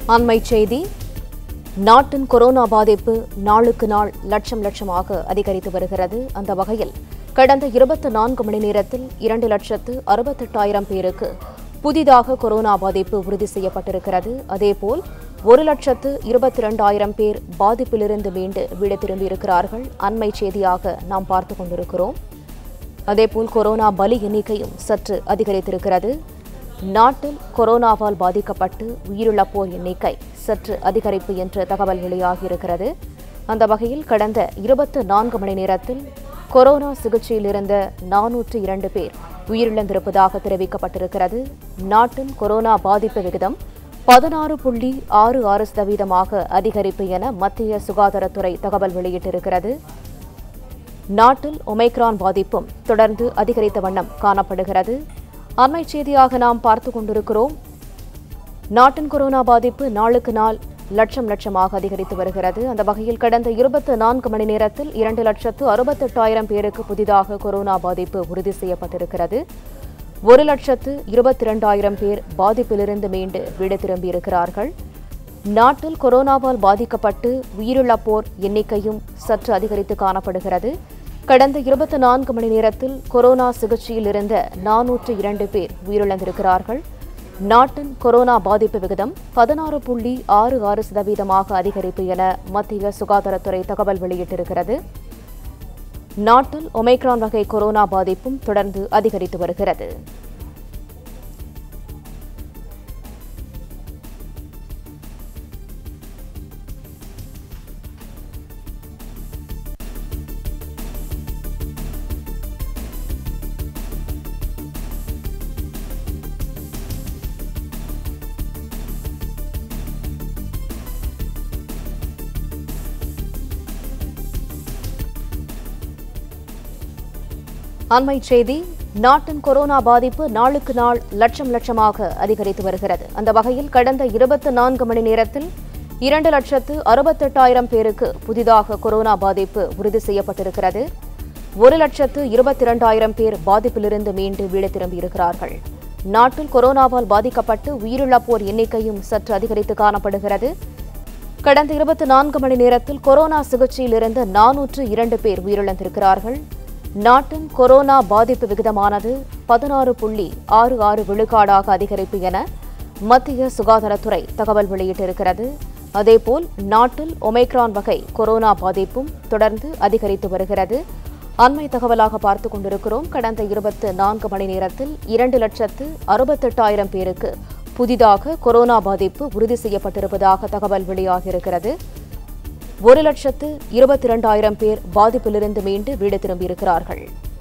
அண்மைச் செய்தி நாட்டின் கொரோனா பாதிப்பு நாளுக்கு நாள் லட்சம் லட்சமாக அதிகரித்து வருகிறது அந்த வகையில் கடந்த இருபத்தி நான்கு மணி நேரத்தில் இரண்டு லட்சத்து அறுபத்தெட்டாயிரம் பேருக்கு புதிதாக கொரோனா பாதிப்பு உறுதி செய்யப்பட்டிருக்கிறது அதேபோல் ஒரு லட்சத்து இருபத்தி இரண்டாயிரம் பேர் பாதிப்பிலிருந்து மீண்டு வீடு திரும்பியிருக்கிறார்கள் அண்மை செய்தியாக நாம் பார்த்து கொண்டிருக்கிறோம் அதேபோல் கொரோனா பலி எண்ணிக்கையும் சற்று அதிகரித்திருக்கிறது நாட்டில் கொரோனாவால் பாதிக்கப்பட்டு உயிரிழப்போர் எண்ணிக்கை சற்று அதிகரிப்பு என்ற தகவல் வெளியாகியிருக்கிறது அந்த வகையில் கடந்த இருபத்து நான்கு மணி நேரத்தில் கொரோனா சிகிச்சையில் இருந்த நானூற்று இரண்டு பேர் உயிரிழந்திருப்பதாக தெரிவிக்கப்பட்டிருக்கிறது நாட்டில் கொரோனா பாதிப்பு விகிதம் பதினாறு புள்ளி ஆறு ஆறு சதவீதமாக அதிகரிப்பு என மத்திய சுகாதாரத்துறை தகவல் வெளியிட்டிருக்கிறது நாட்டில் ஒமைக்ரான் பாதிப்பும் தொடர்ந்து அதிகரித்த வண்ணம் காணப்படுகிறது அண்மை செய்தியாக நாம் பார்த்து கொண்டிருக்கிறோம் நாட்டின் கொரோனா பாதிப்பு நாளுக்கு நாள் லட்சம் லட்சமாக அதிகரித்து வருகிறது அந்த வகையில் கடந்த இருபத்தி நான்கு மணி நேரத்தில் இரண்டு லட்சத்து அறுபத்தெட்டாயிரம் பேருக்கு புதிதாக கொரோனா பாதிப்பு உறுதி செய்யப்பட்டிருக்கிறது ஒரு லட்சத்து இருபத்தி இரண்டாயிரம் பேர் பாதிப்பிலிருந்து மீண்டு வீடு திரும்பியிருக்கிறார்கள் நாட்டில் கொரோனாவால் பாதிக்கப்பட்டு உயிரிழப்போர் எண்ணிக்கையும் சற்று அதிகரித்து காணப்படுகிறது கடந்த இருபத்தி நான்கு மணி நேரத்தில் கொரோனா சிகிச்சையில் இருந்த நானூற்று இரண்டு பேர் உயிரிழந்திருக்கிறார்கள் நாட்டின் கொரோனா பாதிப்பு விகிதம் பதினாறு புள்ளி ஆறு ஆறு சதவீதமாக அதிகரிப்பு என மத்திய சுகாதாரத்துறை தகவல் வெளியிட்டிருக்கிறது நாட்டில் ஒமைக்ரான் வகை கொரோனா பாதிப்பும் தொடர்ந்து அதிகரித்து வருகிறது அண்மை செய்தி நாட்டின் கொரோனா பாதிப்பு நாளுக்கு நாள் லட்சம் லட்சமாக அதிகரித்து வருகிறது அந்த வகையில் கடந்த இருபத்தி நான்கு மணி நேரத்தில் இரண்டு லட்சத்து அறுபத்தெட்டாயிரம் பேருக்கு புதிதாக கொரோனா பாதிப்பு உறுதி செய்யப்பட்டிருக்கிறது ஒரு லட்சத்து இருபத்தி இரண்டாயிரம் பேர் பாதிப்பிலிருந்து மீண்டு வீடு திரும்பியிருக்கிறார்கள் நாட்டில் கொரோனாவால் பாதிக்கப்பட்டு உயிரிழப்போர் எண்ணிக்கையும் சற்று அதிகரித்து காணப்படுகிறது கடந்த இருபத்தி நான்கு மணி நேரத்தில் கொரோனா சிகிச்சையில் இருந்த நானூற்று இரண்டு பேர் உயிரிழந்திருக்கிறார்கள் நாட்டின் கொரோனா பாதிப்பு விகிதமானது பதினாறு புள்ளி ஆறு ஆறு விழுக்காடாக அதிகரிப்பு என மத்திய சுகாதாரத்துறை தகவல் வெளியிட்டிருக்கிறது அதேபோல் நாட்டில் ஒமைக்ரான் வகை கொரோனா பாதிப்பும் தொடர்ந்து அதிகரித்து வருகிறது அண்மை தகவலாக பார்த்துக் கொண்டிருக்கிறோம் கடந்த இருபத்து நான்கு மணி நேரத்தில் இரண்டு லட்சத்து அறுபத்தெட்டாயிரம் பேருக்கு புதிதாக கொரோனா பாதிப்பு உறுதி செய்யப்பட்டிருப்பதாக தகவல் வெளியாகியிருக்கிறது ஒரு லட்சத்து இருபத்தி இரண்டாயிரம் பேர் பாதிப்பிலிருந்து மீண்டு வீடு திரும்பியிருக்கிறார்கள்